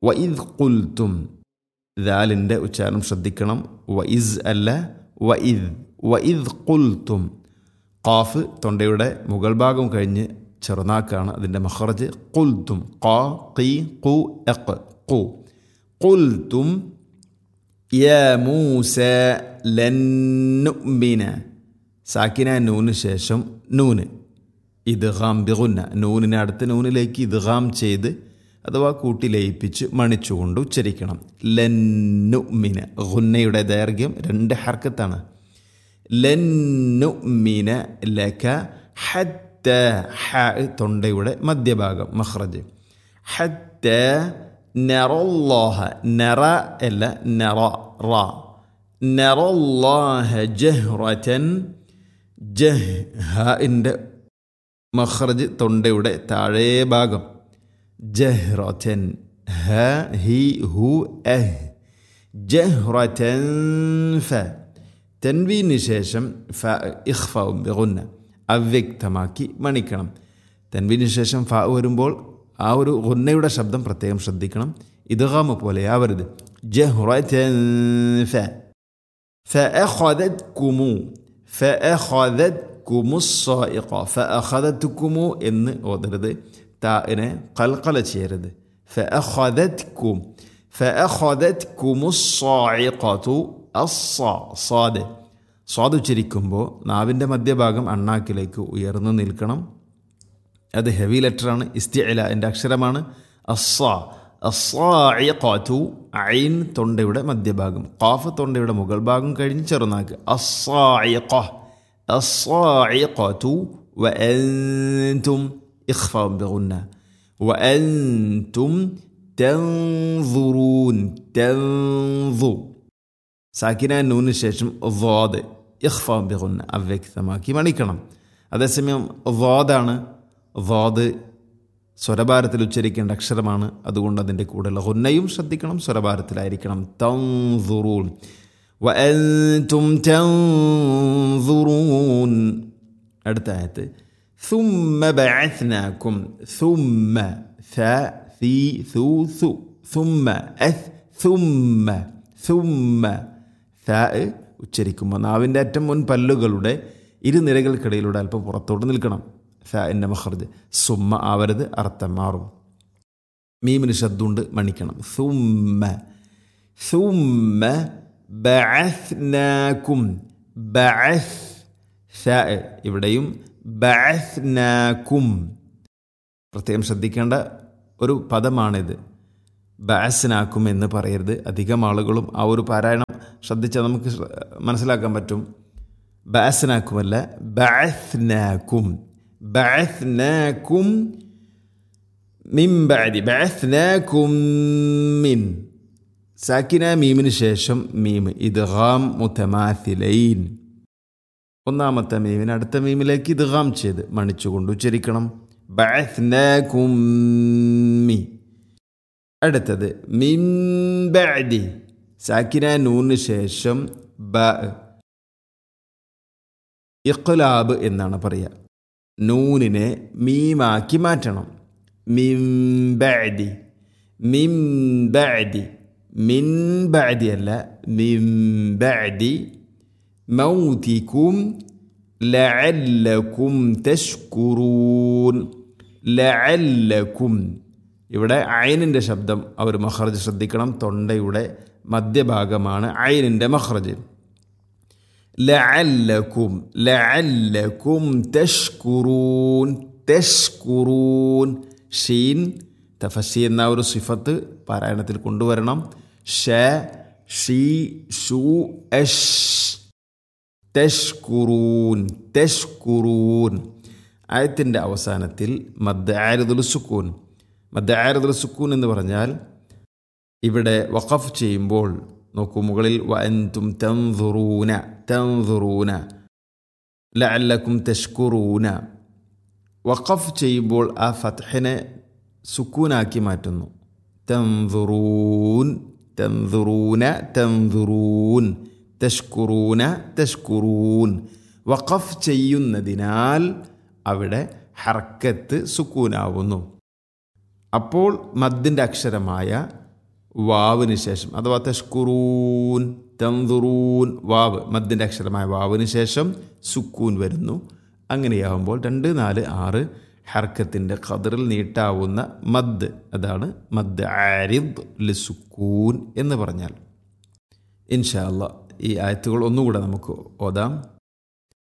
വഇദ് ഖുൽത്തും ദാലിൻ്റെ ഉച്ചാരണം ശ്രദ്ധിക്കണം വഇസ് അല്ല വഇദ് വഇദ് ഖുൽത്തും ഖാഫ് തൊണ്ടയുടെ മുകൾ ഭാഗം കഴിഞ്ഞ് ചെറുനാക്കാണ് അതിൻ്റെ മഹറജ് ഖുൽത്തും ഖാ ഖി ഖു എഖ് ഖു ഖുൽത്തും യാ മൂസ ലൻ നുഅ്മിന സാക്കിന നൂന് ശേഷം നൂന് ഇദ്ഗാം ബിഗുന്ന നൂനിനെ അടുത്ത നൂനിലേക്ക് ഇദ്ഗാം ചെയ്ത് അഥവാ കൂട്ടി ലയിപ്പിച്ച് മണിച്ചുകൊണ്ട് ഉച്ചരിക്കണം ലന്നുമിന ഗുന്നയുടെ ദൈർഘ്യം രണ്ട് ഹർക്കത്താണ് ലന്നുമിന ലക ഹത്ത ഹ തൊണ്ടയുടെ മധ്യഭാഗം മഹ്റജ് ഹത്ത നറല്ലാഹ നറ അല്ല നറ റ നറല്ലാഹ ജഹ്റതൻ ജഹ് ഹിൻ്റെ മഹ്റജ് തൊണ്ടയുടെ താഴേ ഭാഗം ജഹ്റതൻ ഹ ഹി ഹു എഹ് ജഹ്റതൻ ഫ തൻവീന് ശേഷം ഫ ഇഖ്ഫാവും ബിഗുന്ന അവ്യക്തമാക്കി മണിക്കണം തൻവീന് ശേഷം ഫ വരുമ്പോൾ ആ ഒരു ഗുന്നയുടെ ശബ്ദം പ്രത്യേകം ശ്രദ്ധിക്കണം ഇദ്ഗാമ പോലെ ആവരുത് ജഹ്റതൻ ഫ فأخذتكم فأخذتكم الصائقة فأخذتكم എന്ന് ഓതരുത് താഇനെ കൽക്കല ചെയ്യരുത് فأخذتكم فأخذتكم الصاعقة الصا صاد സ്വാദ് ഉച്ചരിക്കുമ്പോൾ നാവിൻ്റെ മധ്യഭാഗം അണ്ണാക്കിലേക്ക് ഉയർന്നു നിൽക്കണം അത് ഹെവി ലെറ്ററാണ് ഇസ്തിഅല എൻ്റെ അക്ഷരമാണ് അസ്സ അസ്സായിഖാത്തു ഐൻ തൊണ്ടയുടെ മധ്യഭാഗം ഖാഫ് തൊണ്ടയുടെ മുകൾ ഭാഗം കഴിഞ്ഞ് ചെറുനാക്ക് അസ്സായിഖ അസ്സായിഖാത്തു വഅൻതും ഇഖ്ഫാ ബിഗുന്ന വഅൻതും തൻظുറൂൻ തൻظു സാക്കിന നൂന് ശേഷം വാദ് ഇഖ്ഫാ ബിഗുന്ന അവ്യക്തമാക്കി മണിക്കണം അതേസമയം വാദാണ് വാദ് സ്വരഭാരത്തിൽ ഉച്ചരിക്കേണ്ട അക്ഷരമാണ് അതുകൊണ്ട് അതിൻ്റെ കൂടെയുള്ള ഹുന്നയും ശ്രദ്ധിക്കണം സ്വരഭാരത്തിലായിരിക്കണം തൻസുറൂൻ വഅൻതും തൻസുറൂൻ അടുത്ത ആയത്ത് ثم بعثناكم ثم ث ثي ثو ثو ثم أث ثم ثم ث ഉച്ചരിക്കുമ്പോൾ നാവിൻ്റെ അറ്റം മുൻ പല്ലുകളുടെ ഇരുനിരകൾക്കിടയിലൂടെ അല്പം പുറത്തോട്ട് നിൽക്കണം ഫാൻ്റെ മഹർജ് സുമ്മ ആവരുത് അർത്ഥം മാറും മീമിന് ശബ്ദമുണ്ട് മണിക്കണം സുമ്മ സുമ്മ ബഅസ്നാക്കും ബഅസ് ഫ ഇവിടെയും ബഅസ്നാക്കും പ്രത്യേകം ശ്രദ്ധിക്കേണ്ട ഒരു പദമാണിത് ബഅസ്നാക്കും എന്ന് പറയരുത് അധികം ആളുകളും ആ ഒരു പാരായണം ശ്രദ്ധിച്ചാൽ നമുക്ക് മനസ്സിലാക്കാൻ പറ്റും ബഅസ്നാക്കുമല്ല ബഅസ്നാക്കും بعثناكم من بعد بعثناكم من സാക്കിന മീമിന് ശേഷം മീം ഇദ്ഗാം മുത്തമാഥിലൈൻ ഒന്നാമത്തെ മീമിന് അടുത്ത മീമിലേക്ക് ഇദ്ഗാം ചെയ്ത് മണിച്ചുകൊണ്ട് ഉച്ചരിക്കണം ബഅത്നാകും മി അടുത്തത് മിൻ ബഅദി സാക്കിന നൂന് ശേഷം ബ ഇഖ്ലാബ് എന്നാണ് പറയുക നൂനിനെ മീമാക്കി മാറ്റണം മിംബഅദി മിംബഅദി മിൻബഅദി അല്ല മിംബഅദി മൗതിക്കും ലഅല്ലക്കും തഷ്കുറൂൻ ലഅല്ലക്കും ഇവിടെ ഐനിൻ്റെ ശബ്ദം അവർ മഹ്റജ് ശ്രദ്ധിക്കണം തൊണ്ടയുടെ മധ്യഭാഗമാണ് ഐനിൻ്റെ മഹ്റജ് ലഅല്ലക്കും ലഅല്ലക്കും തഷ്കുറൂൻ തഷ്കുറൂൻ ഷീൻ തഫസി എന്ന ഒരു സിഫത്ത് പാരായണത്തിൽ കൊണ്ടുവരണം ഷ ഷീ ഷു അഷ് തഷ്കുറൂൻ തഷ്കുറൂൻ ആയത്തിൻ്റെ അവസാനത്തിൽ മദ് ആരുദുൽ സുക്കൂൻ മദ് ആരുദുൽ സുക്കൂൻ എന്ന് പറഞ്ഞാൽ ഇവിടെ വഖഫ് ചെയ്യുമ്പോൾ നോക്കൂ മുകളിൽ വഅൻതും തൻസുറൂന തൻസുറൂന ലഅല്ലക്കും തഷ്കുറൂന വഖഫ് ചെയ്യുമ്പോൾ ആ ഫത്ഹിനെ സുക്കൂനാക്കി മാറ്റുന്നു തൻസുറൂൻ തൻസുറൂന തൻസുറൂൻ തഷ്കുറൂന തഷ്കുറൂൻ വഖഫ് ചെയ്യുന്നതിനാൽ അവിടെ ഹർക്കത്ത് സുക്കൂനാവുന്നു അപ്പോൾ മദ്ദിൻ്റെ അക്ഷരമായ വാവിന് ശേഷം അഥവാ തഷ്കുറൂൻ തന്തുറൂൻ വാവ് മദ്ദിൻ്റെ അക്ഷരമായ വാവിന് ശേഷം സുക്കൂൻ വരുന്നു അങ്ങനെയാവുമ്പോൾ രണ്ട് നാല് ആറ് ഹർക്കത്തിൻ്റെ ഖദറിൽ നീട്ടാവുന്ന മദ് അതാണ് മദ് ആരിദ് ലിസുക്കൂൻ എന്ന് പറഞ്ഞാൽ ഇൻഷാ അല്ലാ ഈ ആയത്തുകൾ ഒന്നുകൂടെ നമുക്ക് ഓതാം